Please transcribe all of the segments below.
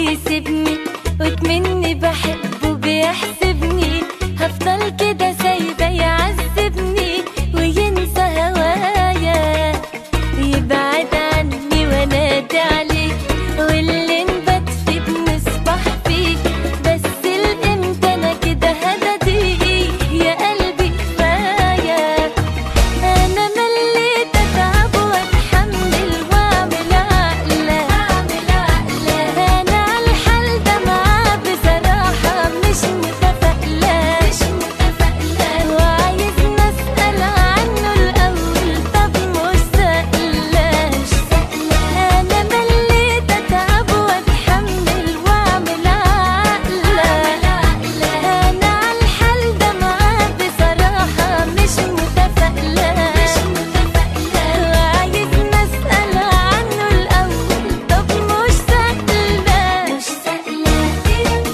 بيسيبني وتمني بحبه بيحسبني هفضل كده سايبة يعذبني وينسى هوايا يبعد عني وانادي عليه واللي نبات فيه بنصبح فيه بس الامتى انا كده هددي يا قلبي كفايه انا مليت اتعب واتحمل واعمل عقله اعمل عقله انا عالحال ده معاه بصراحه مش متفائله مش متفائله وعايزني اسال عنه الاول طب مش سائله مش سائله انا مليت اتعب واتحمل واعمل عقله انا عالحال ده معاه بصراحه مش متفائله مش متفائله وعايزني اسال عنه الاول طب مش سائله مش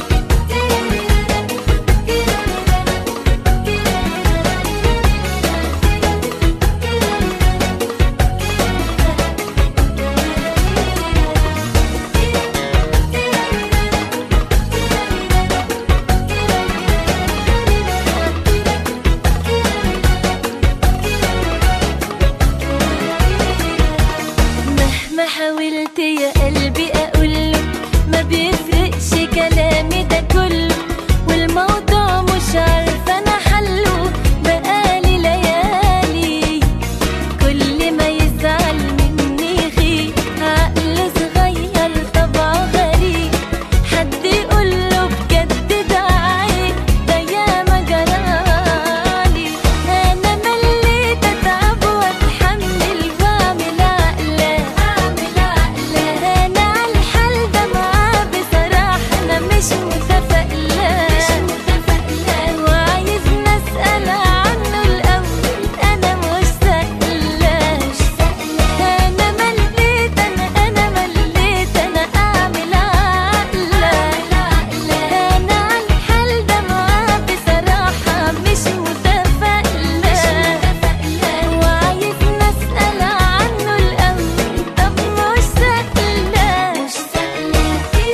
مهما حاولت يا قلبي اقوله ما بيفرقش كلامي ده كله والموضوع مش عارفه انا حله بقالي ليالي كل ما يزعل مني غير عقل صغير طبعه غريب حد يقوله بجد ده عيب ده ياما جرالي انا مليت اتعب واتحمل واعمل عقله اعمل عقله انا عالحال ده معاه بصراحه انا مش متفائله مش متفائله وعايزني اسال عنه الاول انا مش سائله مش سائله انا مليت انا انا مليت انا اعمل عقله انا عالحال ده معاه بصراحه مش متفائله وعايزني اسال عنه الاول طب مش سائله مش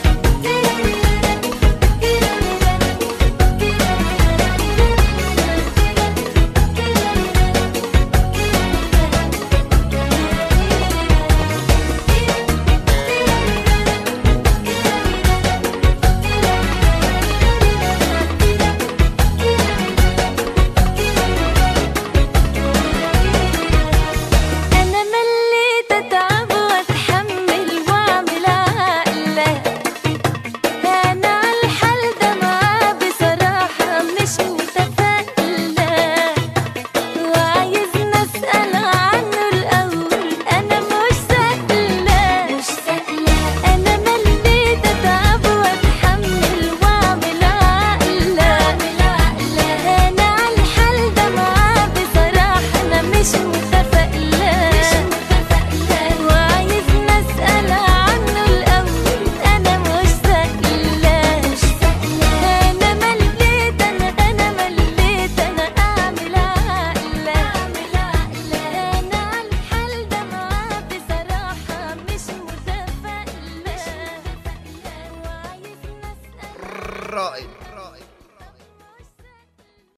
أنا مليت أتعب وأتحمل وأعمل عقلة أنا عالحال ده معاه بصراحة مش متفائلة وعايزني أسأل عنه الأول أنا مش سائلة مش سائلة أنا مليت أتعب وأتحمل وأعمل عقلة أنا عالحال ده معاه بصراحة أنا مش متفائلة وعايزني أسأل عنه الأول أنا مش سائلة أنا مليت أنا أنا مليت أنا أعمل عقلة أنا عالحال ده معاه بصراحة مش متفائلة وعايزني أسأل رائد